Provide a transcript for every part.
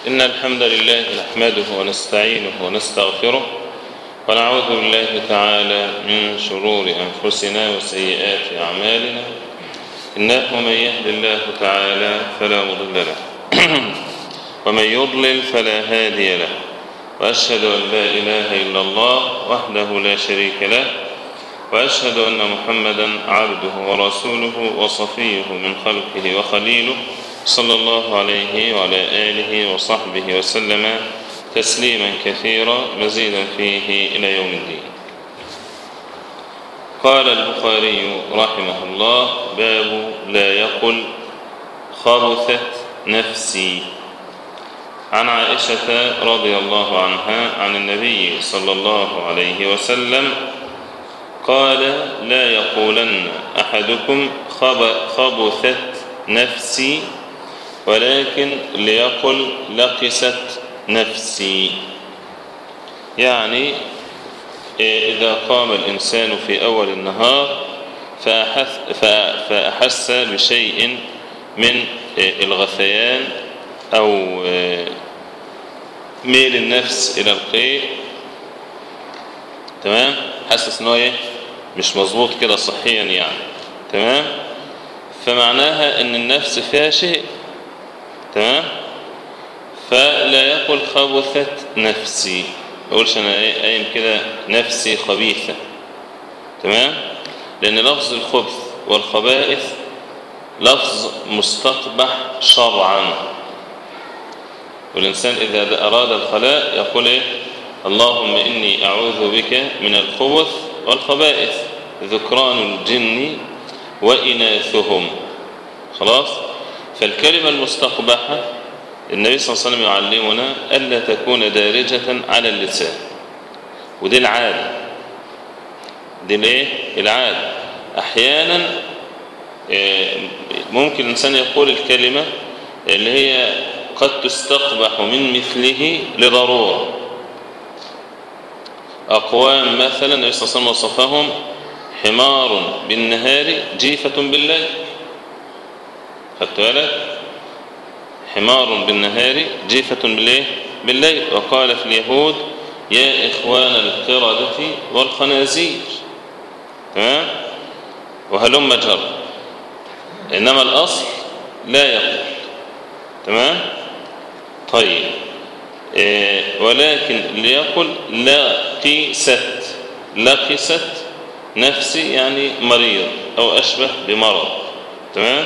إن الحمد لله نحمده ونستعينه ونستغفره ونعوذ بالله تعالى من شرور أنفسنا وسيئات أعمالنا إنه من يهد الله تعالى فلا مضل له ومن يضلل فلا هادي له وأشهد أن لا إله إلا الله وحده لا شريك له وأشهد أن محمدا عبده ورسوله وصفيه من خلقه وخليله صلى الله عليه وعلى آله وصحبه وسلم تسليما كثيرا مزيدا فيه إلى يوم الدين قال البخاري رحمه الله باب لا يقل خبثت نفسي عن عائشة رضي الله عنها عن النبي صلى الله عليه وسلم قال لا يقولن أحدكم خبثت نفسي ولكن ليقل لقست نفسي يعني إذا قام الإنسان في أول النهار فأحس, فأحس بشيء من الغثيان أو ميل النفس إلى القيء تمام حاسس ان هو ايه مش مظبوط كده صحيا يعني تمام فمعناها ان النفس فيها شيء تمام فلا يقول خبثت نفسي ما يقولش انا ايه قايم كده نفسي خبيثة تمام لان لفظ الخبث والخبائث لفظ مستقبح شرعا والإنسان إذا أراد الخلاء يقول إيه اللهم إني أعوذ بك من الخبث والخبائث ذكران الجن وإناثهم خلاص فالكلمة المستقبحة النبي صلى الله عليه وسلم يعلمنا ألا تكون دارجة على اللسان ودي العادة دي الايه العادة أحيانا ممكن الإنسان يقول الكلمة اللي هي قد تستقبح من مثله لضرورة أقوام مثلا النبي صلى الله عليه وسلم وصفهم حمار بالنهار جيفة بالليل خدت بالك حمار بالنهار جيفة بالليل بالليل وقال في اليهود يا إخوان القردة والخنازير تمام وهلم جر إنما الأصل لا يقول تمام طيب إيه ولكن ليقل لقست لقست نفسي يعني مريض أو أشبه بمرض تمام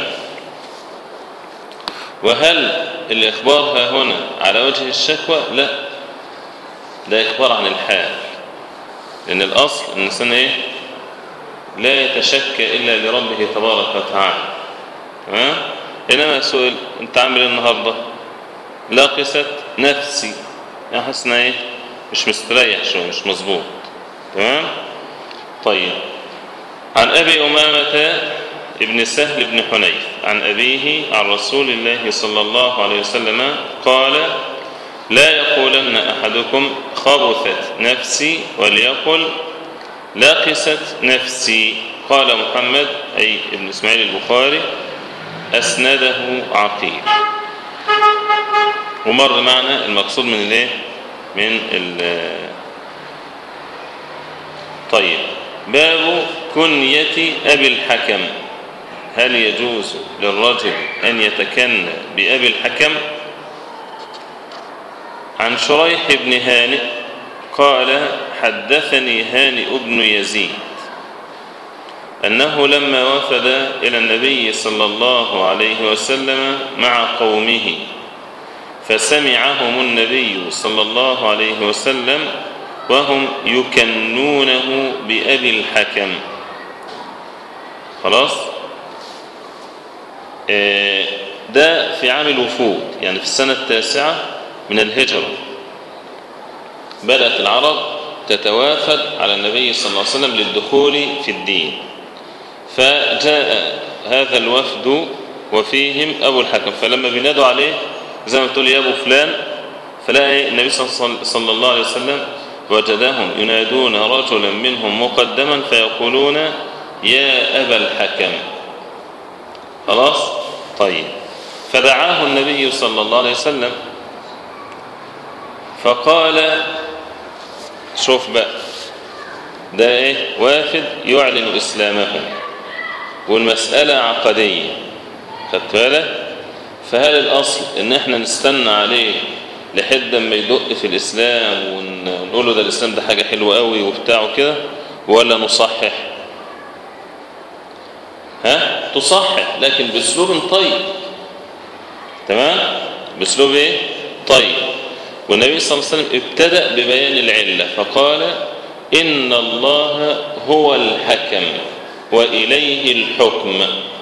وهل الإخبار ها هنا على وجه الشكوى لا ده إخبار عن الحال لأن الأصل الإنسان إيه لا يتشكى إلا لربه تبارك وتعالى تمام إنما سؤال أنت عامل النهاردة لاقست نفسي يعني حاسس ايه مش مستريح شو مش مظبوط تمام طيب عن أبي أمامة ابن سهل بن حنيف عن أبيه عن رسول الله صلى الله عليه وسلم قال لا يقولن أحدكم خبثت نفسي وليقل لاقست نفسي قال محمد أي ابن إسماعيل البخاري أسنده عقيل ومر معنا المقصود من الايه من ال طيب باب كنية أبي الحكم هل يجوز للرجل أن يتكنى بأبي الحكم عن شريح بن هانئ قال حدثني هانئ بن يزيد أنه لما وفد إلى النبي صلى الله عليه وسلم مع قومه فسمعهم النبي صلى الله عليه وسلم وهم يكنونه بأبي الحكم خلاص ده في عام الوفود يعني في السنة التاسعة من الهجرة بدأت العرب تتوافد على النبي صلى الله عليه وسلم للدخول في الدين فجاء هذا الوفد وفيهم أبو الحكم فلما بينادوا عليه زي ما تقول يا أبو فلان فلاقي النبي صلى الله عليه وسلم وجدهم ينادون رجلا منهم مقدما فيقولون يا أبا الحكم خلاص طيب فدعاه النبي صلى الله عليه وسلم فقال شوف بقى ده ايه وافد يعلن اسلامهم والمسألة عقدية خدت بالك فهل الاصل ان احنا نستنى عليه لحد ما يدق في الاسلام ونقول له ده الاسلام ده حاجة حلوة قوي وبتاع وكده ولا نصحح ها تصحح لكن باسلوب طيب تمام باسلوب ايه طيب والنبي صلى الله عليه وسلم ابتدأ ببيان العلة فقال إن الله هو الحكم وإليه الحكم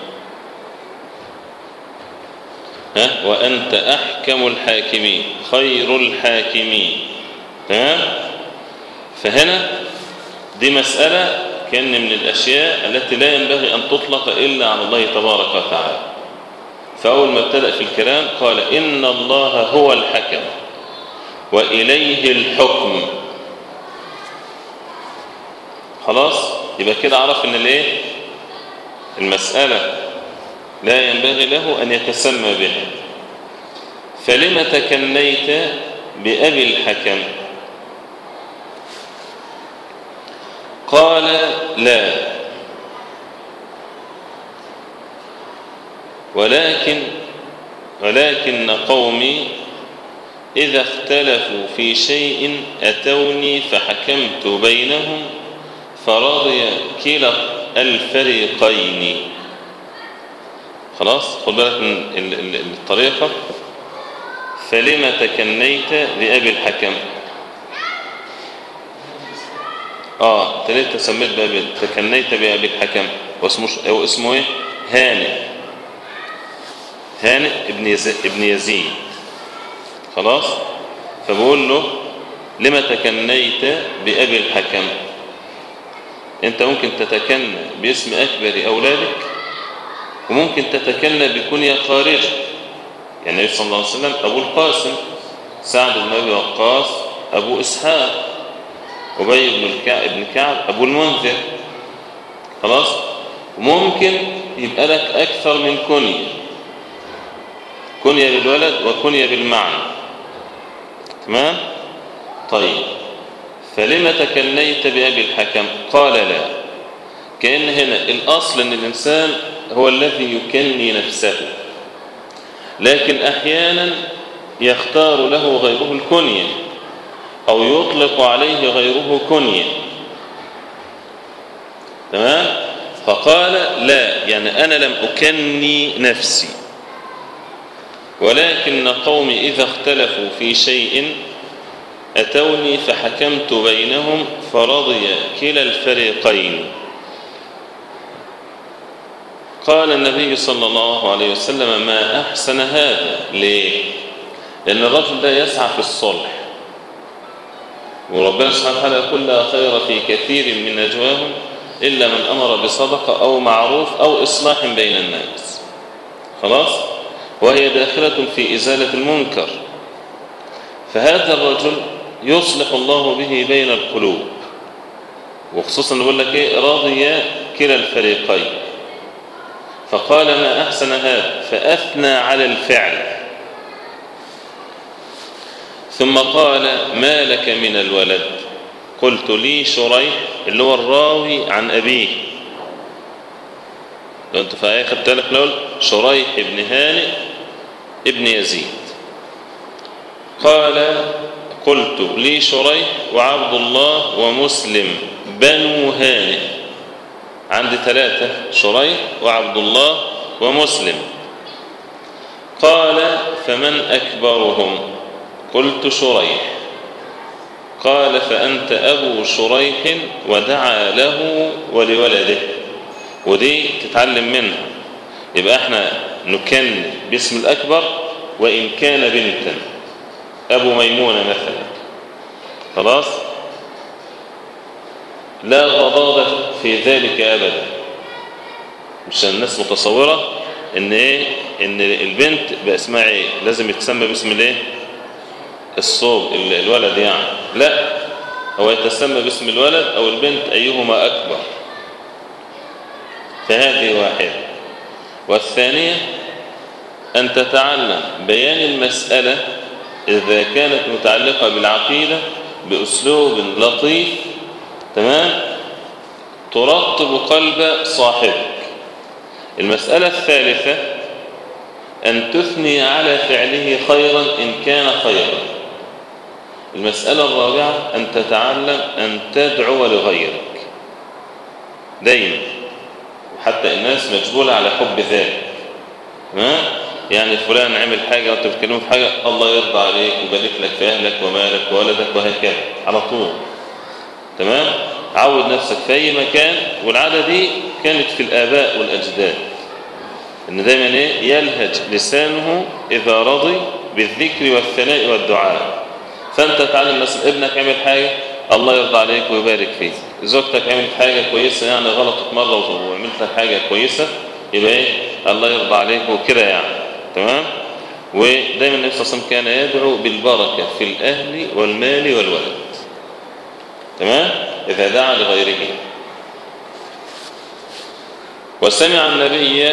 ها وأنت أحكم الحاكمين خير الحاكمين تمام فهنا دي مسألة كان من الأشياء التي لا ينبغي أن تطلق إلا على الله تبارك وتعالى فأول ما ابتدأ في الكلام قال إن الله هو الحكم وإليه الحكم خلاص يبقى كده عرف ان الايه المسألة لا ينبغي له أن يتسمى بها فلم تكنيت بأبي الحكم قال لا ولكن ولكن قومي إذا اختلفوا في شيء أتوني فحكمت بينهم فرضي كلا الفريقين خلاص خد بالك من الطريقة فلما تكنيت بأبي الحكم اه انت ليه تسميت بأبي تكنيت بأبي الحكم واسمه او اسمه ايه هانئ هانئ ابن يزيد, ابن يزيد. خلاص فبقول له لما تكنيت بأبي الحكم انت ممكن تتكنى باسم أكبر أولادك وممكن تتكنى بكنية خارجة يعني النبي صلى الله عليه وسلم أبو القاسم سعد بن أبي وقاص أبو إسحاق أبي بن الكعب بن كعب أبو المنذر خلاص وممكن يبقى لك أكثر من كنية كنية بالولد وكنية بالمعنى تمام طيب فلما تكنيت بأبي الحكم قال لا كأن هنا الأصل أن الإنسان هو الذي يكني نفسه لكن أحيانا يختار له غيره الكنية أو يطلق عليه غيره كنية تمام فقال لا يعني أنا لم أكني نفسي ولكن قومي إذا اختلفوا في شيء أتوني فحكمت بينهم فرضي كلا الفريقين قال النبي صلى الله عليه وسلم ما أحسن هذا ليه لأن الرجل ده يسعى في الصلح وربنا سبحانه وتعالى يقول لا خير في كثير من نجواهم إلا من أمر بصدقة أو معروف أو إصلاح بين الناس خلاص وهي داخلة في إزالة المنكر فهذا الرجل يصلح الله به بين القلوب وخصوصا نقول لك ايه راضي كلا الفريقين فقال ما أحسن هذا فأثنى على الفعل ثم قال ما لك من الولد قلت لي شريح اللي هو الراوي عن أبيه لو انت في آية خدت لك لول شريح ابن هانئ ابن يزيد قال قلت لي شريح وعبد الله ومسلم بنو هانئ عندي ثلاثة شريح وعبد الله ومسلم قال فمن أكبرهم قلت شريح قال فأنت أبو شريح ودعا له ولولده ودي تتعلم منها يبقى احنا نكن باسم الأكبر وإن كان بنتا أبو ميمونة مثلا خلاص لا غضاضة في ذلك أبدا مش الناس متصورة ان ايه ان البنت باسمها ايه لازم يتسمى باسم الايه الصوب الولد يعني لا هو يتسمى باسم الولد او البنت ايهما اكبر فهذه واحدة والثانية أن تتعلم بيان المسألة إذا كانت متعلقة بالعقيدة بأسلوب لطيف تمام ترطب قلب صاحبك المسألة الثالثة أن تثني على فعله خيرا إن كان خيرا المسألة الرابعة أن تتعلم أن تدعو لغيرك دايما وحتى الناس مجبولة على حب ذلك تمام يعني فلان عمل حاجة وانت بتكلمه في حاجة الله يرضى عليك ويبارك لك في أهلك ومالك وولدك وهكذا على طول تمام عود نفسك في أي مكان والعادة دي كانت في الآباء والأجداد إن دايما إيه يلهج لسانه إذا رضي بالذكر والثناء والدعاء فأنت تعلم مثلا ابنك عمل حاجة الله يرضى عليك ويبارك فيك زوجتك عملت حاجة كويسة يعني غلطت مرة وعملت لك حاجة كويسة يبقى إيه الله يرضى عليك وكده يعني تمام ودايما النبي صلى الله عليه وسلم كان يدعو بالبركة في الأهل والمال والولد تمام إذا دعا لغيره وسمع النبي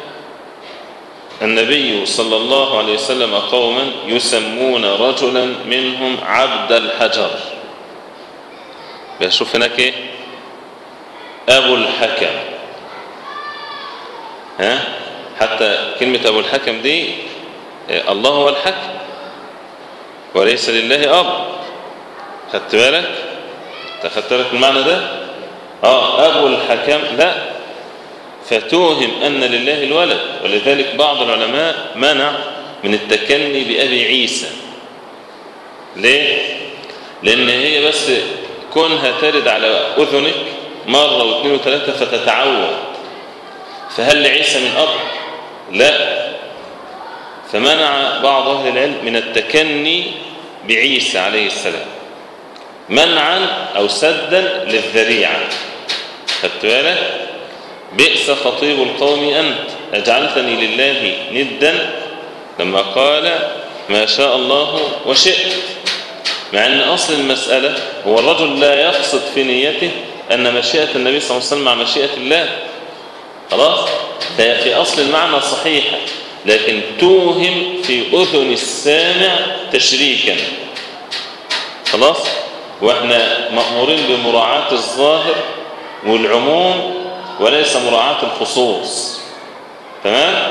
النبي صلى الله عليه وسلم قوما يسمون رجلا منهم عبد الحجر بشوف هناك ايه ابو الحكم ها حتى كلمة ابو الحكم دي إيه الله هو الحكم وليس لله اب خدت بالك خدت بالك المعنى ده اه ابو الحكم لا فتوهم أن لله الولد ولذلك بعض العلماء منع من التكني بأبي عيسى ليه؟ لأن هي بس كونها ترد على أذنك مرة واثنين وثلاثة فتتعود فهل لعيسى من أب؟ لا فمنع بعض أهل العلم من التكني بعيسى عليه السلام منعا أو سدا للذريعة خدت بالك؟ بئس خطيب القوم أنت أجعلتني لله ندا لما قال ما شاء الله وشئت مع أن أصل المسألة هو الرجل لا يقصد في نيته أن مشيئة النبي صلى الله عليه وسلم مع مشيئة الله خلاص فهي في أصل المعنى صحيحة لكن توهم في أذن السامع تشريكا خلاص وإحنا مأمورين بمراعاة الظاهر والعموم وليس مراعاة الخصوص تمام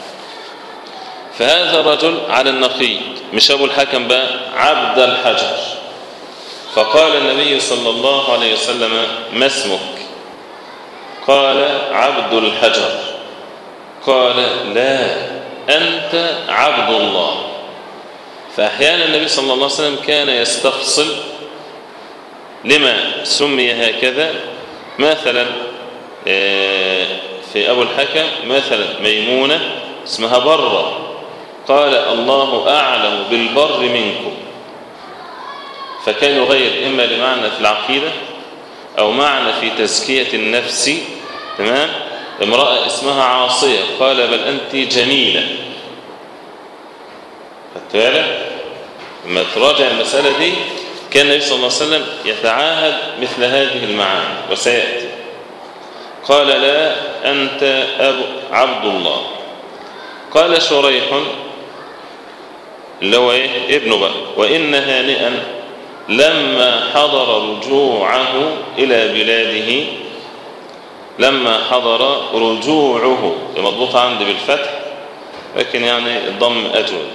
فهذا الرجل على النقيض مش أبو الحكم بقى عبد الحجر فقال النبي صلى الله عليه وسلم ما اسمك قال عبد الحجر قال لا أنت عبد الله فأحيانا النبي صلى الله عليه وسلم كان يستفصل لما سمي هكذا مثلا في أبو الحكم مثلا ميمونة اسمها برة قال الله أعلم بالبر منكم فكان يغير إما لمعنى في العقيدة أو معنى في تزكية النفس تمام امرأة اسمها عاصية قال بل أنت جميلة خدت بالك لما تراجع المسألة دي كان النبي صلى الله عليه وسلم يتعاهد مثل هذه المعاني وسيأتي قال لا أنت أبو عبد الله قال شريح اللي هو إيه ابنه بقى وإن هانئا لما حضر رجوعه إلى بلاده لما حضر رجوعه مضبوط عندي بالفتح لكن يعني الضم أجود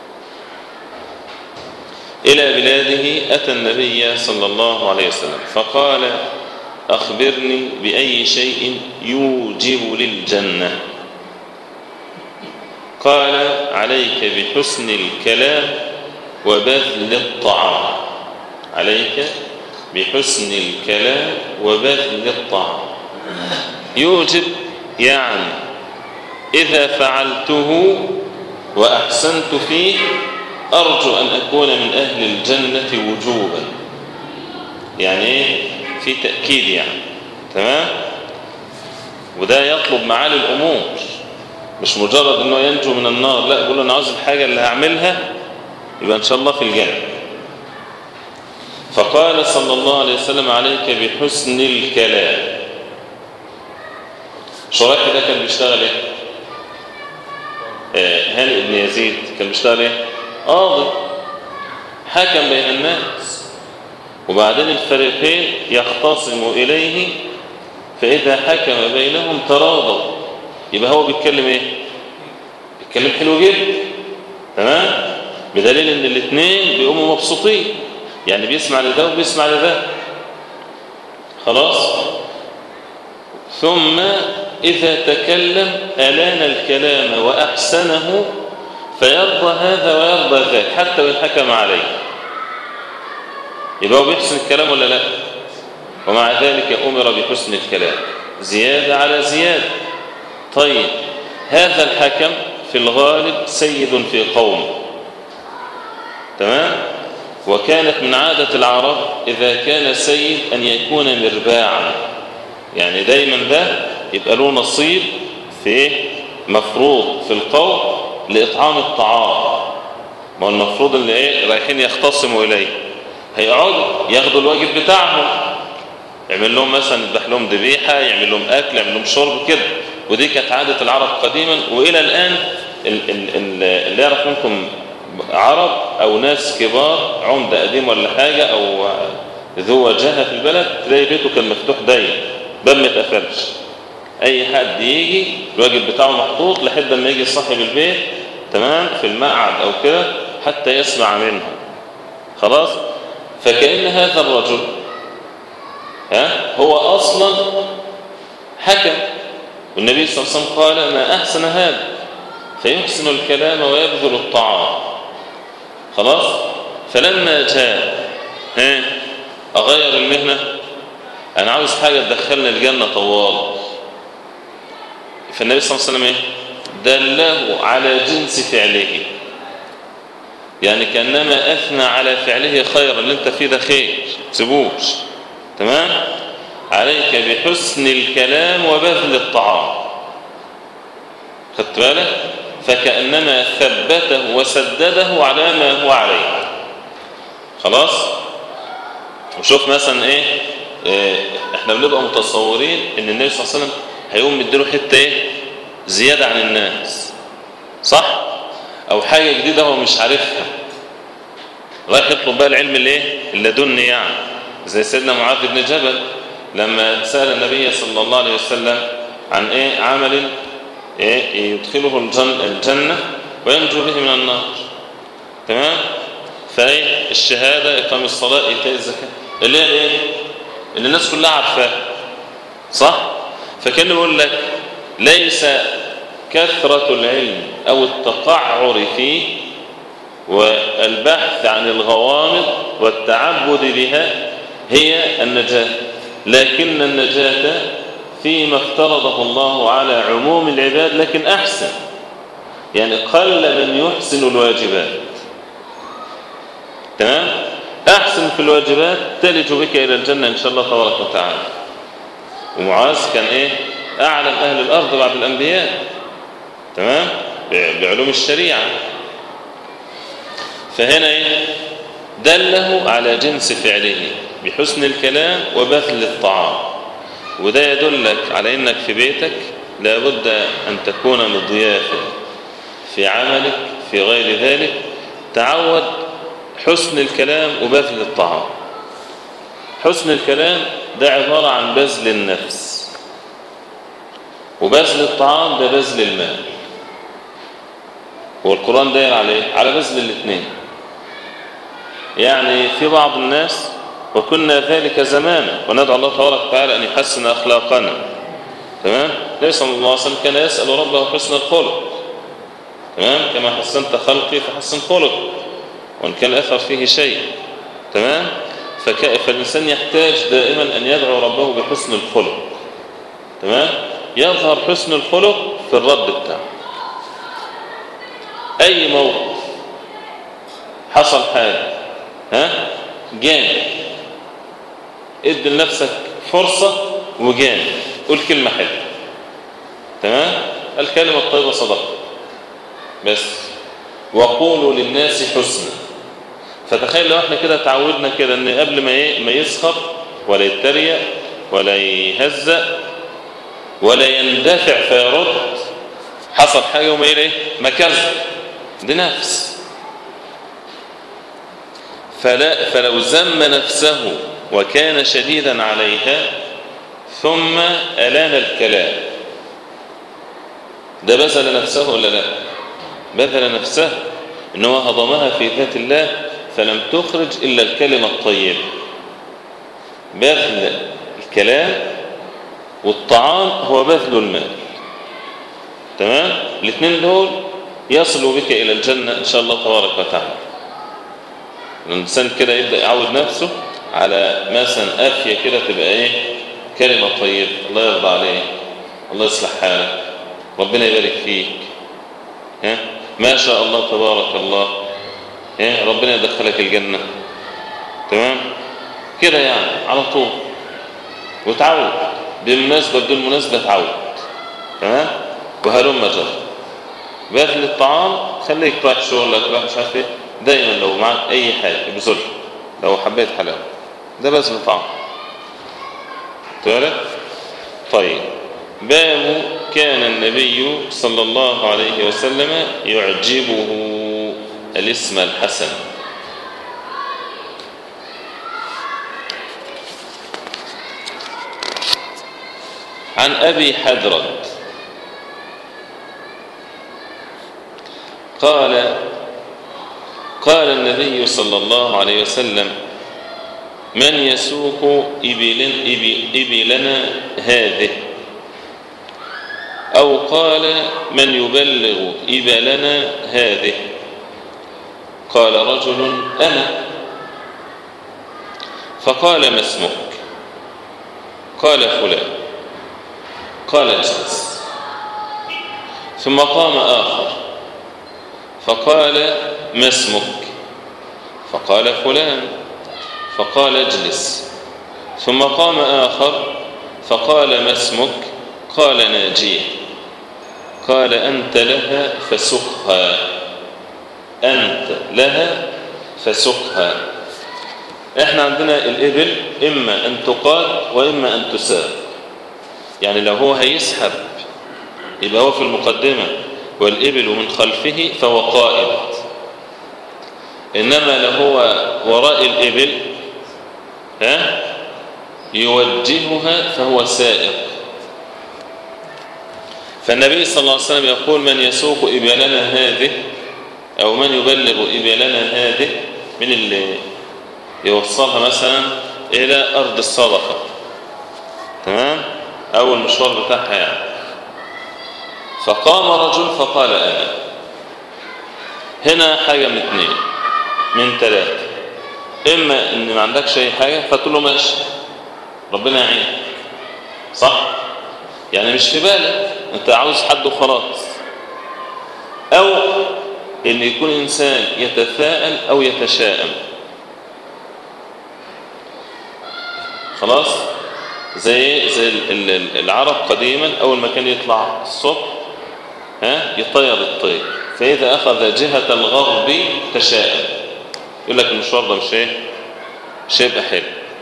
إلى بلاده أتى النبي صلى الله عليه وسلم فقال أخبرني بأي شيء يوجب للجنة قال عليك بحسن الكلام وبذل الطعام عليك بحسن الكلام وبذل الطعام يوجب يعني إذا فعلته وأحسنت فيه أرجو أن أكون من أهل الجنة وجوبا يعني إيه في تأكيد يعني تمام وده يطلب معالي الأمور مش مجرد أنه ينجو من النار لا يقول له أنا عاوز الحاجة اللي هعملها يبقى إن شاء الله في الجنة فقال صلى الله عليه وسلم عليك بحسن الكلام شريح ده كان بيشتغل ايه آه هاني بن يزيد كان بيشتغل ايه قاضي حكم بين الناس وبعدين الفريقين يختصموا إليه فإذا حكم بينهم تراضوا يبقى هو بيتكلم إيه بيتكلم حلو جدا تمام بدليل ان الاثنين بيقوموا مبسوطين يعني بيسمع لده وبيسمع لده خلاص ثم إذا تكلم ألان الكلام وأحسنه فيرضى هذا ويرضى ذاك حتى وإن حكم عليه يبقى هو بيحسن الكلام ولا لا ومع ذلك أمر بحسن الكلام زيادة على زيادة طيب هذا الحكم في الغالب سيد في قومه تمام وكانت من عادة العرب إذا كان سيد أن يكون مرباعا يعني دايما ده يبقى له نصيب في إيه؟ مفروض في القوم لإطعام الطعام ما هو المفروض اللي إيه رايحين يختصموا إليه هيقعدوا ياخدوا الواجب بتاعهم يعمل لهم مثلا يذبح لهم ذبيحة يعمل لهم أكل يعمل لهم شرب كده ودي كانت عادة العرب قديما وإلى الآن اللي يعرف منكم عرب أو ناس كبار عمدة قديم ولا حاجة أو ذو وجهة في البلد تلاقي بيته كان مفتوح ضيق باب ما اتقفلش أي حد يجي الواجب بتاعه محطوط لحد ما يجي صاحب البيت تمام في المقعد أو كده حتى يسمع منه خلاص فكأن هذا الرجل ها هو أصلا حكم والنبي صلى الله عليه وسلم قال ما أحسن هذا فيحسن الكلام ويبذل الطعام خلاص فلما جاء ها أغير المهنة أنا عاوز حاجة تدخلنا الجنة طوال فالنبي صلى الله عليه وسلم إيه؟ دله على جنس فعله يعني كأنما أثنى على فعله خيرا اللي انت فيه ده خير سيبوش تمام عليك بحسن الكلام وبذل الطعام خدت بالك فكأنما ثبته وسدده على ما هو عليه خلاص وشوف مثلا ايه, إيه احنا بنبقى متصورين ان النبي صلى الله عليه وسلم هيقوم مديله حته ايه زياده عن الناس صح او حاجه جديده هو مش عارفها رايح يطلب بقى العلم الايه اللدني يعني زي سيدنا معاذ بن جبل لما سال النبي صلى الله عليه وسلم عن ايه عمل إيه يدخله الجنة, الجنة وينجو به من النار تمام فايه الشهادة إقام الصلاة إيتاء الزكاة اللي هي ايه اللي الناس كلها عارفاها صح فكان بيقول لك ليس كثرة العلم أو التقعر فيه والبحث عن الغوامض والتعبد بها هي النجاة لكن النجاة فيما افترضه الله على عموم العباد لكن أحسن يعني قل من يحسن الواجبات تمام أحسن في الواجبات تلج بك إلى الجنة إن شاء الله تبارك وتعالى ومعاذ كان إيه أعلم أهل الأرض بعد الأنبياء تمام بعلوم الشريعة فهنا إيه دله على جنس فعله بحسن الكلام وبذل الطعام وده يدلك على انك في بيتك لابد ان تكون مضيافا في عملك في غير ذلك تعود حسن الكلام وبذل الطعام حسن الكلام ده عبارة عن بذل النفس وبذل الطعام ده بذل المال والقرآن داير على ايه؟ على بذل الاثنين يعني في بعض الناس وكنا ذلك زمانا وندعو الله تبارك وتعالى أن يحسن أخلاقنا تمام النبي صلى الله عليه وسلم كان يسأل ربه حسن الخلق تمام كما حسنت خلقي فحسن خلق وإن كان أثر فيه شيء تمام فك... فالإنسان يحتاج دائما أن يدعو ربه بحسن الخلق تمام يظهر حسن الخلق في الرد بتاعه أي موقف حصل حاجة ها جامد ادي لنفسك فرصة وجامد قول كلمة حلوة تمام الكلمة الطيبة صدقة بس وقولوا للناس حسنا فتخيل لو احنا كده تعودنا كده ان قبل ما ايه ما يسخر ولا يتريق ولا يهزأ ولا يندفع فيرد حصل حاجة وما ايه ما كذب دي نفس فلا فلو ذم نفسه وكان شديدا عليها ثم ألان الكلام ده بذل نفسه ولا لا بذل نفسه إنه هضمها في ذات الله فلم تخرج إلا الكلمة الطيبة بذل الكلام والطعام هو بذل المال تمام الاثنين دول يصلوا بك إلى الجنة إن شاء الله تبارك وتعالى الإنسان كده يبدأ يعود نفسه على مثلا أفية كده تبقى إيه كلمة طيبة الله يرضى عليه الله يصلح حالك ربنا يبارك فيك ها ما شاء الله تبارك الله ها ربنا يدخلك الجنة تمام كده يعني على طول وتعود بالمناسبة بدون مناسبة تعود تمام وهلم جر بذل الطعام خليك رايح شغلك رايح مش عارف ايه دايما لو معك اي حاجه بذل لو حبيت حلاوه ده بذل الطعام تمام طيب باب كان النبي صلى الله عليه وسلم يعجبه الاسم الحسن عن أبي حدرد قال قال النبي صلى الله عليه وسلم من يسوق إبل إبلنا هذه أو قال من يبلغ إبلنا هذه قال رجل أنا فقال ما اسمك قال فلان قال اجلس ثم قام آخر فقال ما اسمك فقال فلان فقال اجلس ثم قام آخر فقال ما اسمك قال ناجيه قال أنت لها فسقها أنت لها فسقها احنا عندنا الإبل إما أن تقاد وإما أن تساب يعني لو هو هيسحب يبقى هو في المقدمة والإبل من خلفه فهو قائد إنما لو هو وراء الإبل ها يوجهها فهو سائق فالنبي صلى الله عليه وسلم يقول من يسوق إبلنا هذه أو من يبلغ إبلنا هذه من اللي يوصلها مثلا إلى أرض الصدقة تمام أو المشوار بتاعها يعني فقام رجل فقال أنا هنا حاجة من اثنين من ثلاثة إما إن ما عندكش أي حاجة فتقول له ماشي ربنا يعينك صح يعني مش في بالك أنت عاوز حد وخلاص أو إن يكون إنسان يتثاءل أو يتشائم خلاص زي زي العرب قديما أول ما كان يطلع الصبح ها يطير الطير فإذا أخذ جهة الغرب تشاءم يقول لك المشوار ده مش ايه مش هيبقى حلو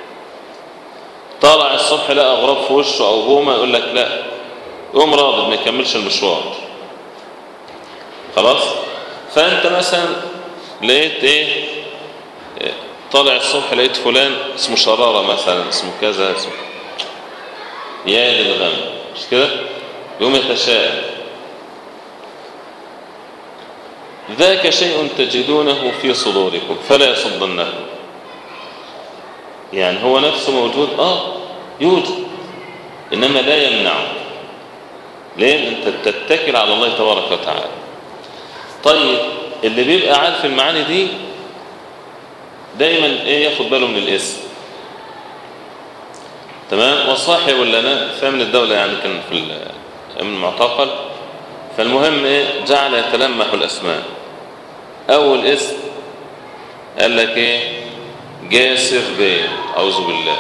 طالع الصبح لقى غراب في وشه أو هومة يقول لك لا يقوم رابط ما يكملش المشوار خلاص فأنت مثلا لقيت ايه طالع الصبح لقيت فلان اسمه شرارة مثلا اسمه كذا اسمه يا للغم مش كده يوم يتشاءم ذاك شيء تجدونه في صدوركم فلا يصدنه يعني هو نفسه موجود اه يوجد انما لا يمنعه ليه انت تتكل على الله تبارك وتعالى طيب اللي بيبقى عارف المعاني دي دايما ايه ياخد باله من الاسم تمام وصاحب لنا فمن الدولة يعني كان في المعتقل فالمهم ايه جعل يتلمح الاسماء اول اسم قال لك ايه جاسر بيه اعوذ بالله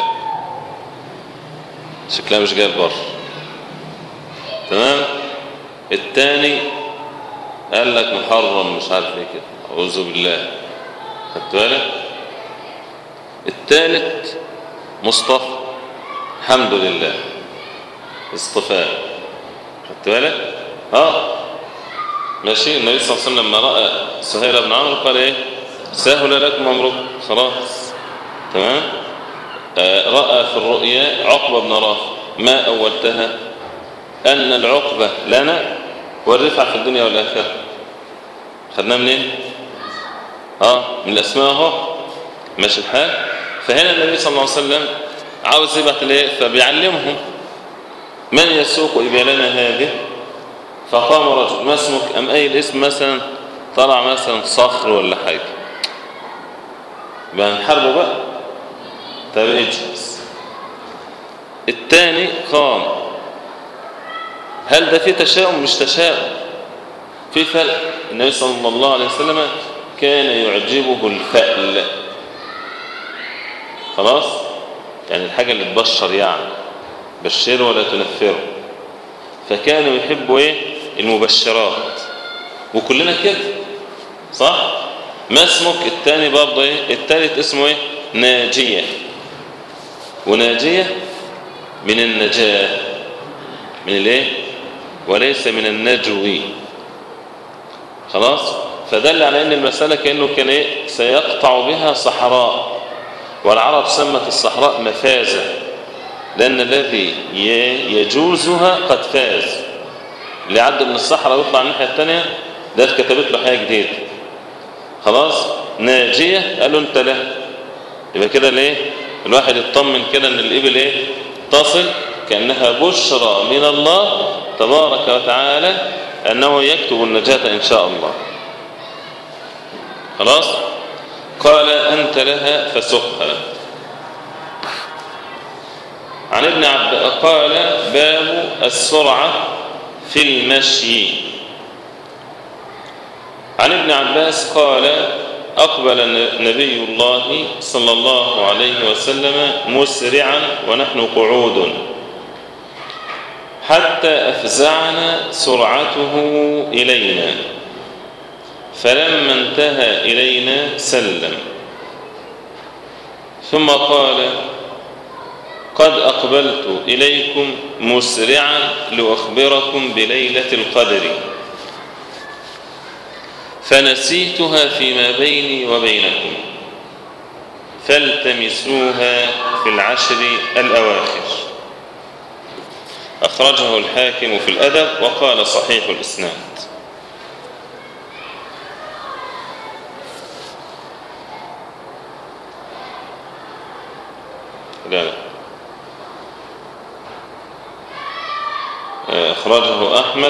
شكلها مش جاي بره تمام الثاني قال لك محرم مش عارف ايه كده اعوذ بالله خدت بالك الثالث مصطفى الحمد لله اصطفاء خدت بالك اه ماشي النبي صلى الله عليه وسلم لما راى سهيل بن عمرو قال ايه سهل لكم أمركم خلاص تمام آه رأى في الرؤيا عقبة بن رافع ما أولتها أن العقبة لنا والرفع في الدنيا والآخرة خدناه منين اه من الأسماء اهو ماشي الحال فهنا النبي صلى الله عليه وسلم عاوز يبعث الايه فبيعلمهم من يسوق إبالنا هذه فقام رجل ما اسمك أم أي الاسم مثلا طلع مثلا صخر ولا حاجة بقى نحاربه بقى طب اجلس الثاني قام هل ده في تشاؤم مش تشاؤم في فرق النبي صلى الله عليه وسلم كان يعجبه الفأل خلاص يعني الحاجة اللي تبشر يعني بشره ولا تنفره فكانوا يحبوا ايه المبشرات وكلنا كده صح ما اسمك الثاني برضه ايه الثالث اسمه ايه ناجية وناجية من النجاة من الايه وليس من النجوي خلاص فدل على ان المسألة كأنه كان ايه سيقطع بها صحراء والعرب سمت الصحراء مفازة لأن الذي يجوزها قد فاز اللي عدى من الصحراء ويطلع الناحية الثانية ده اتكتبت له حاجة جديدة خلاص ناجية قالوا انت لا يبقى كده ليه الواحد يطمن كده ان الإبل ايه تصل كأنها بشرى من الله تبارك وتعالى أنه يكتب النجاة إن شاء الله خلاص قال أنت لها فسقها عن ابن عبد قال باب السرعة في المشي عن ابن عباس قال أقبل نبي الله صلى الله عليه وسلم مسرعا ونحن قعود حتى أفزعنا سرعته إلينا فلما انتهى إلينا سلم ثم قال قد أقبلت إليكم مسرعا لأخبركم بليلة القدر فنسيتها فيما بيني وبينكم فالتمسوها في العشر الأواخر أخرجه الحاكم في الأدب وقال صحيح الإسناد لا لا أخرجه أحمد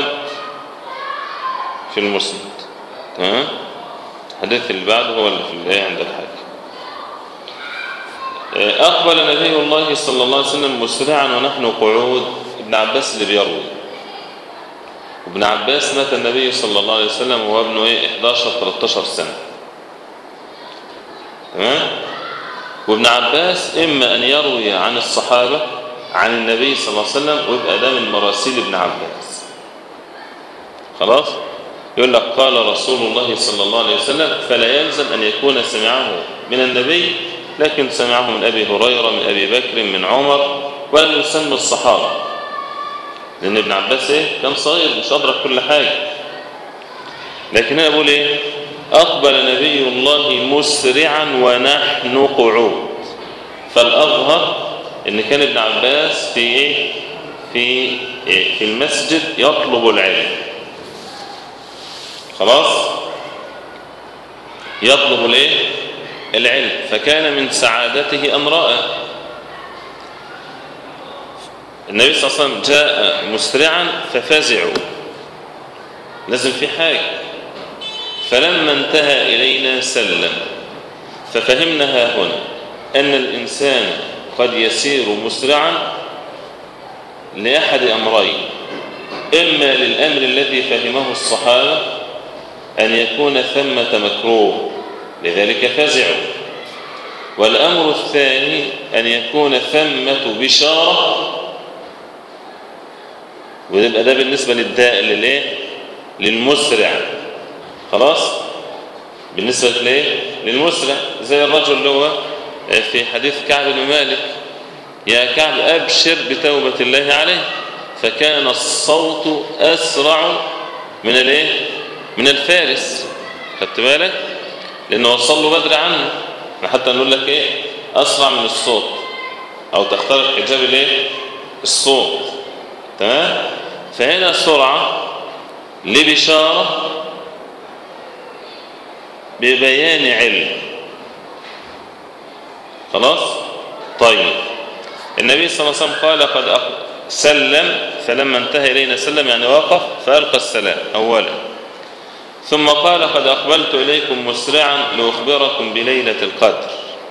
في المسند تمام الحديث اللي بعده هو اللي في الآية عند الحاكم أقبل نبي الله صلى الله عليه وسلم مسرعا ونحن قعود ابن عباس اللي بيروي ابن عباس مات النبي صلى الله عليه وسلم وهو ابنه ايه 11 13 سنة تمام وابن عباس إما أن يروي عن الصحابة عن النبي صلى الله عليه وسلم ويبقى ده من مراسيل ابن عباس خلاص يقول لك قال رسول الله صلى الله عليه وسلم فلا يلزم أن يكون سمعه من النبي لكن سمعه من أبي هريرة من أبي بكر من عمر ولم يسمى الصحابة لأن ابن عباس إيه؟ كان صغير مش أدرك كل حاجة لكن أنا أقول إيه أقبل نبي الله مسرعا ونحن قعود فالأظهر إن كان ابن عباس في إيه في إيه؟ في المسجد يطلب العلم خلاص يطلب الايه العلم فكان من سعادته أن رأى النبي صلى الله عليه وسلم جاء مسرعا ففزعوا لازم في حاجة فلما انتهى إلينا سلم ففهمنا ها هنا أن الإنسان قد يسير مسرعا لأحد أمرين إما للأمر الذي فهمه الصحابة أن يكون ثمة مكروه لذلك فزعوا والأمر الثاني أن يكون ثمة بشارة ويبقى ده بالنسبة للداء لليه للمسرع خلاص بالنسبة ليه للمسرع زي الرجل اللي هو في حديث كعب بن مالك يا كعب أبشر بتوبة الله عليه فكان الصوت أسرع من الايه من الفارس خدت بالك لأنه وصل له بدري عنه حتى نقول لك إيه أسرع من الصوت أو تخترق حجاب الإيه الصوت تمام فهنا سرعة لبشارة ببيان علم خلاص طيب النبي صلى الله عليه وسلم قال قد سلم فلما انتهى إلينا سلم يعني وقف فألقى السلام أولا ثم قال قد أقبلت إليكم مسرعا لأخبركم بليلة القدر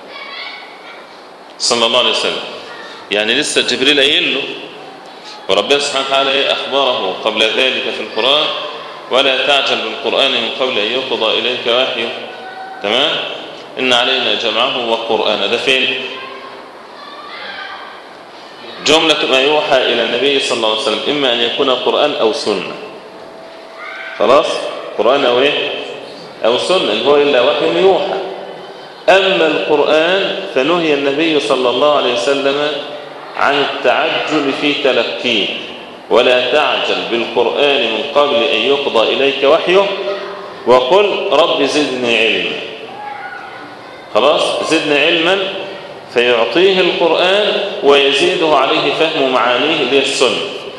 صلى الله عليه وسلم يعني لسه جبريل قايل له وربنا سبحانه وتعالى إيه أخبره قبل ذلك في القرآن ولا تعجل بالقرآن من قبل أن يقضى إليك وحيه تمام إن علينا جمعه وقرآن ده فين جملة ما يوحى إلى النبي صلى الله عليه وسلم إما أن يكون قرآن أو سنة خلاص قرآن أو إيه أو سنة إن هو إلا وحي يوحى أما القرآن فنهي النبي صلى الله عليه وسلم عن التعجل في تلقيه ولا تعجل بالقرآن من قبل أن يقضى إليك وحيه وقل رب زدني علما خلاص زدني علما فيعطيه القرآن ويزيده عليه فهم معانيه اللي هي السنة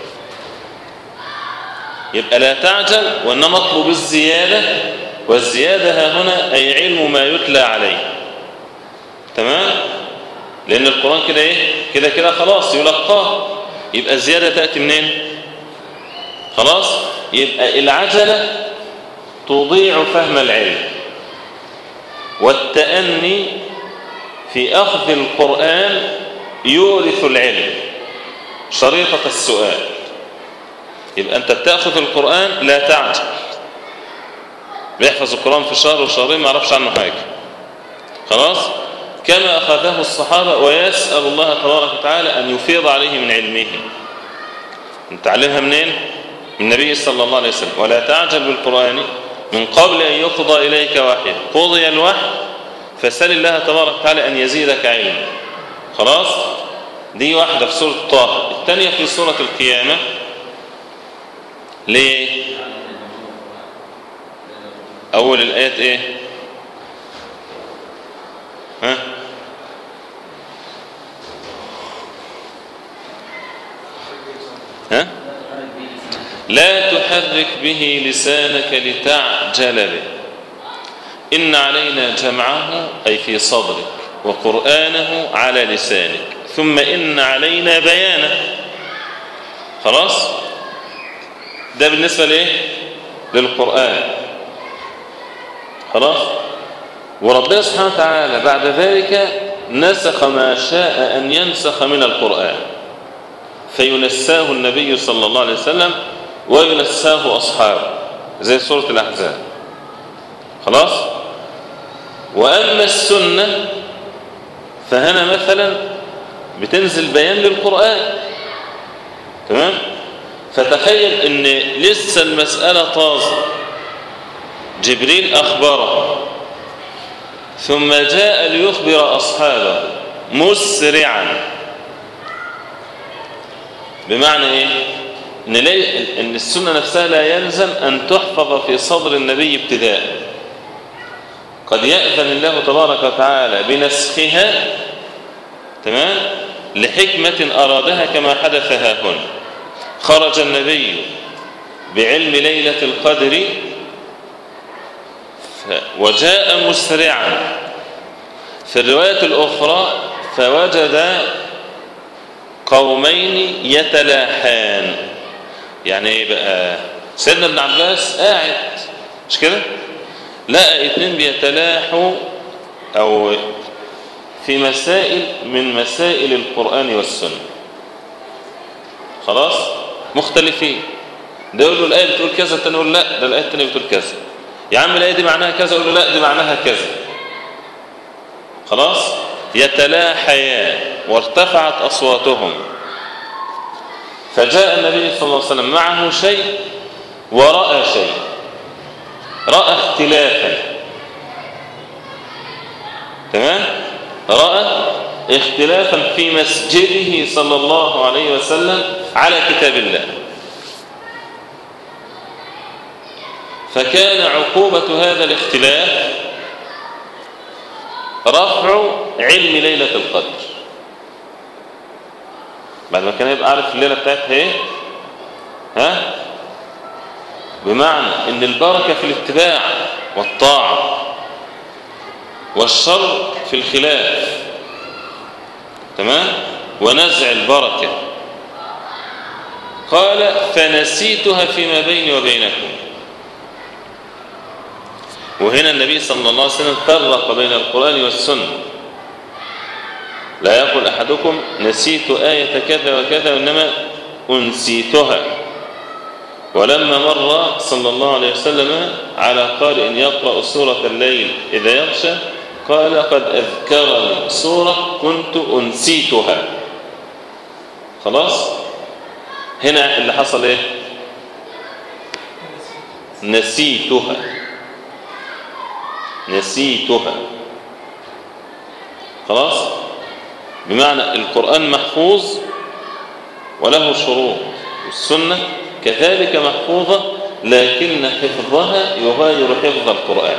يبقى لا تعجل وإنما اطلب الزيادة والزيادة ها هنا أي علم ما يتلى عليه تمام لأن القرآن كده إيه كده كده خلاص يلقاه يبقى الزيادة تأتي منين خلاص يبقى العجلة تضيع فهم العلم والتأني في أخذ القرآن يورث العلم شريطة السؤال يبقى أنت بتأخذ القرآن لا تعجل بيحفظ القرآن في شهر وشهرين ما يعرفش عنه حاجة خلاص كما أخذه الصحابة ويسأل الله تبارك وتعالى أن يفيض عليه من علمه نتعلمها منين من النبي صلى الله عليه وسلم ولا تعجل بالقرآن من قبل أن يقضى إليك وحي قضي الوحي فسل الله تبارك وتعالى أن يزيدك علما خلاص دي واحدة في سورة طه الثانية في سورة القيامة ليه أول الآيات إيه ها ها لا تحرك به لسانك لتعجل به إن علينا جمعه أي في صدرك وقرآنه على لسانك ثم إن علينا بيانه خلاص ده بالنسبة لإيه للقرآن خلاص وربنا سبحانه وتعالى بعد ذلك نسخ ما شاء أن ينسخ من القرآن فينساه النبي صلى الله عليه وسلم وينساه أصحابه زي سورة الأحزاب خلاص وأما السنة فهنا مثلا بتنزل بيان للقرآن تمام فتخيل ان لسه المسألة طازة جبريل أخبره ثم جاء ليخبر أصحابه مسرعا بمعنى ايه ان, لي... إن السنة نفسها لا يلزم أن تحفظ في صدر النبي ابتداء قد يأذن الله تبارك وتعالى بنسخها تمام لحكمة أرادها كما حدث ها هنا خرج النبي بعلم ليلة القدر وجاء مسرعا في الرواية الأخرى فوجد قومين يتلاحان يعني ايه بقى سيدنا ابن عباس قاعد مش كده لقى اتنين بيتلاحوا او في مسائل من مسائل القرآن والسنة خلاص مختلفين ده يقول له الآية بتقول كذا التاني يقول لا ده الآية التانية بتقول كذا يا عم الآية دي معناها كذا يقول له لا دي معناها كذا خلاص يتلاحيان وارتفعت أصواتهم فجاء النبي صلى الله عليه وسلم معه شيء ورأى شيء رأى اختلافا تمام رأى اختلافا في مسجده صلى الله عليه وسلم على كتاب الله فكان عقوبة هذا الاختلاف رفع علم ليلة القدر بعد ما كان يبقى عارف الليلة بتاعتها ايه ها بمعنى ان البركة في الاتباع والطاعة والشر في الخلاف تمام ونزع البركة قال فنسيتها فيما بيني وبينكم وهنا النبي صلى الله عليه وسلم فرق بين القرآن والسنة لا يقول أحدكم نسيت آية كذا وكذا وإنما أنسيتها ولما مر صلى الله عليه وسلم على قارئ يقرأ سورة الليل إذا يغشى قال قد أذكرني سورة كنت أنسيتها خلاص هنا اللي حصل إيه نسيتها نسيتها خلاص بمعنى القرآن محفوظ وله شروط والسنة كذلك محفوظة لكن حفظها يغاير حفظ القرآن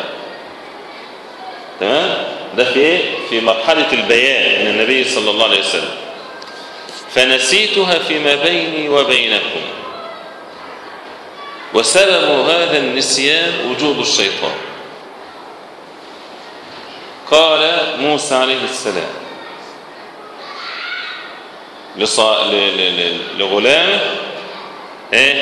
تمام ده في ايه في مرحلة البيان من النبي صلى الله عليه وسلم فنسيتها فيما بيني وبينكم وسبب هذا النسيان وجود الشيطان قال موسى عليه السلام لصا... ل... ل... ل... لغلامه ايه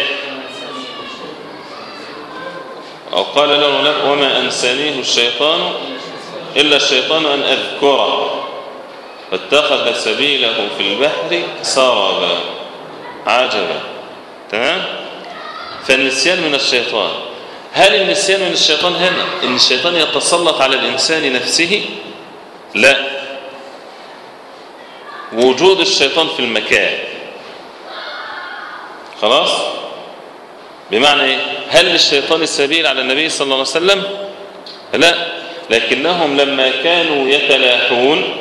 أو قال له غلام وما أنسانيه الشيطان إلا الشيطان أن أذكره فاتخذ سبيله في البحر سربا عجبا تمام فالنسيان من الشيطان هل النسيان من الشيطان هنا ان الشيطان يتسلط على الانسان نفسه لا وجود الشيطان في المكان خلاص بمعنى ايه هل للشيطان السبيل على النبي صلى الله عليه وسلم لا لكنهم لما كانوا يتلاحون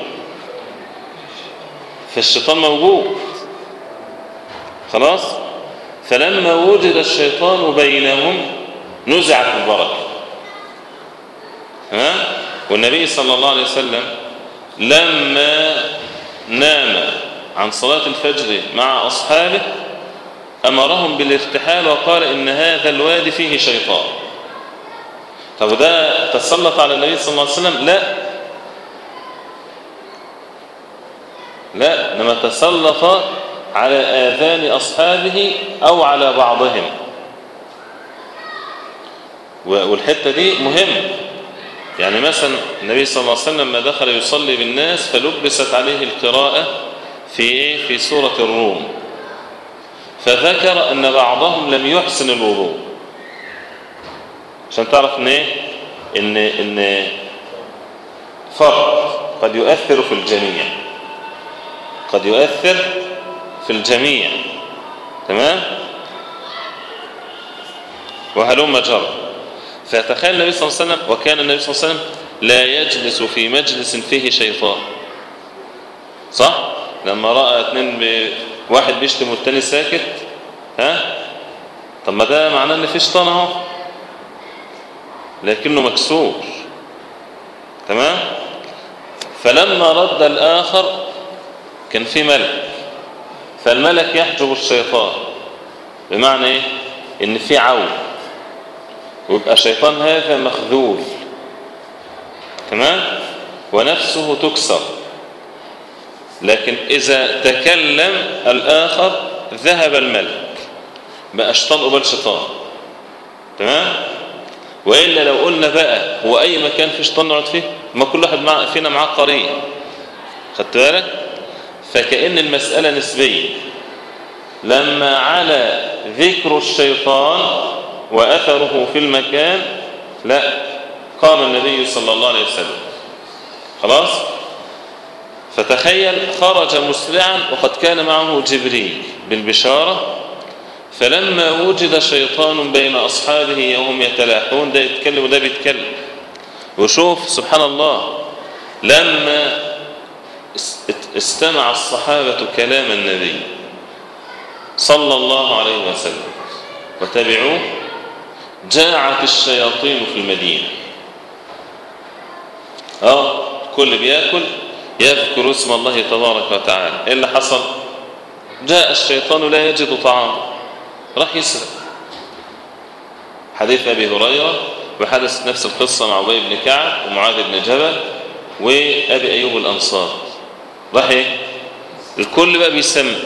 فالشيطان موجود خلاص فلما وجد الشيطان بينهم نزعت البركة ها والنبي صلى الله عليه وسلم لما نام عن صلاة الفجر مع أصحابه أمرهم بالارتحال وقال إن هذا الوادي فيه شيطان طب ده تسلط على النبي صلى الله عليه وسلم لا لا إنما تسلط على آذان أصحابه أو على بعضهم والحتة دي مهمة يعني مثلا النبي صلى الله عليه وسلم لما دخل يصلي بالناس فلبست عليه القراءة في إيه؟ في سورة الروم فذكر أن بعضهم لم يحسن الوضوء عشان تعرف ان ايه ان ان فرق قد يؤثر في الجميع قد يؤثر في الجميع تمام وهلم جرى فتخيل النبي صلى الله عليه وسلم وكان النبي صلى الله عليه وسلم لا يجلس في مجلس فيه شيطان صح لما راى اثنين ب... واحد بيشتم والتاني ساكت ها طب ما ده معناه ان في شيطان اهو لكنه مكسور تمام فلما رد الآخر كان في ملك فالملك يحجب الشيطان بمعنى ايه ان في عون ويبقى الشيطان هذا مخذول تمام ونفسه تكسر لكن إذا تكلم الآخر ذهب الملك بقى شيطان قبل شيطان تمام وإلا لو قلنا بقى هو أي مكان فيه شيطان نقعد فيه ما كل واحد مع فينا معاه قرين خدت بالك فكأن المسألة نسبية لما على ذكر الشيطان وأثره في المكان لا قام النبي صلى الله عليه وسلم خلاص فتخيل خرج مسرعا وقد كان معه جبريل بالبشارة فلما وجد شيطان بين أصحابه وهم يتلاحون ده يتكلم وده بيتكلم وشوف سبحان الله لما استمع الصحابة كلام النبي صلى الله عليه وسلم وتبعوه جاعت الشياطين في المدينة اه كل بياكل يذكر اسم الله تبارك وتعالى ايه اللي حصل جاء الشيطان لا يجد طعام راح يسرق حديث ابي هريره وحدث نفس القصه مع ابي بن كعب ومعاذ بن جبل وابي ايوب الانصار راح ايه الكل بقى بيسمي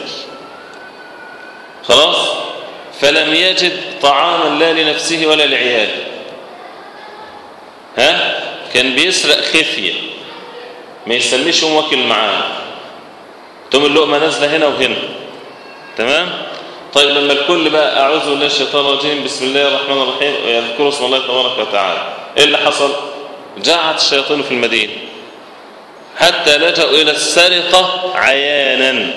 خلاص فلم يجد طعاما لا لنفسه ولا لعياله ها كان بيسرق خفيه ما يسميش يوم واكل معاه تقوم اللقمه نازله هنا وهنا تمام طيب لما الكل بقى اعوذ بالله الشيطان الرجيم بسم الله الرحمن الرحيم ويذكر اسم الله تبارك وتعالى ايه اللي حصل جاعت الشياطين في المدينه حتى لجأوا الى السرقه عيانا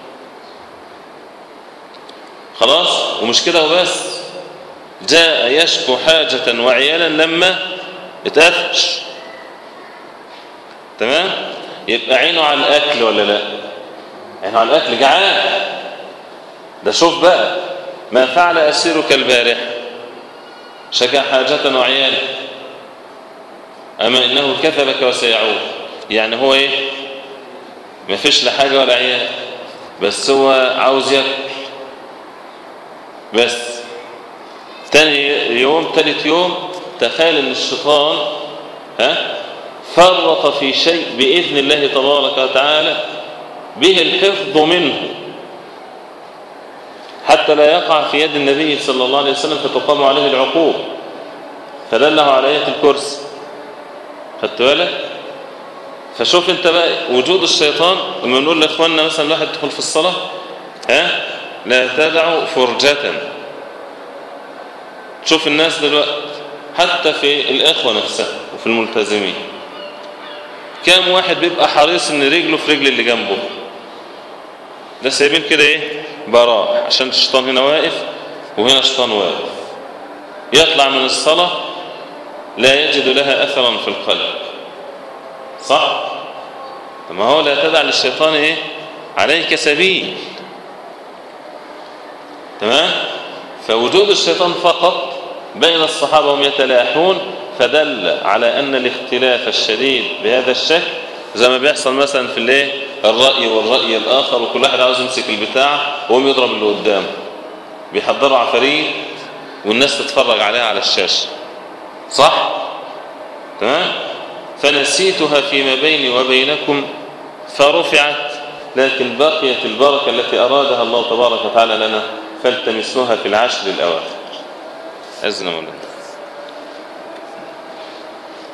خلاص ومش كده وبس جاء يشكو حاجة وعيالا لما اتقفش تمام يبقى عينه على الأكل ولا لا عينه على الأكل جعان ده شوف بقى ما فعل أسيرك البارح شكى حاجة وعيالا أما إنه كذبك وسيعود يعني هو إيه ما فيش لا حاجة ولا عيال بس هو عاوز ياكل بس تاني يوم تالت يوم تخيل ان الشيطان ها فرط في شيء بإذن الله تبارك وتعالى به الحفظ منه حتى لا يقع في يد النبي صلى الله عليه وسلم فتقام عليه العقوب فدله على آية الكرسي خدت بالك فشوف انت بقى وجود الشيطان لما نقول لاخواننا مثلا واحد يدخل في الصلاه ها لا تدعوا فرجة تشوف الناس دلوقتي حتى في الإخوة نفسها وفي الملتزمين كام واحد بيبقى حريص ان رجله في رجل اللي جنبه ده سايبين كده ايه براح عشان الشيطان هنا واقف وهنا الشيطان واقف يطلع من الصلاة لا يجد لها أثرا في القلب صح ما هو لا تدع للشيطان ايه عليك سبيل تمام فوجود الشيطان فقط بين الصحابة وهم يتلاحون فدل على أن الاختلاف الشديد بهذا الشكل زي ما بيحصل مثلا في الايه الرأي والرأي الآخر وكل واحد عاوز يمسك البتاع وهم يضرب اللي قدامه بيحضروا عفاريت والناس تتفرج عليها على الشاشة صح تمام فنسيتها فيما بيني وبينكم فرفعت لكن بقيت البركة التي أرادها الله تبارك وتعالى لنا فالتمسوها في العشر الأواخر أزنا مولانا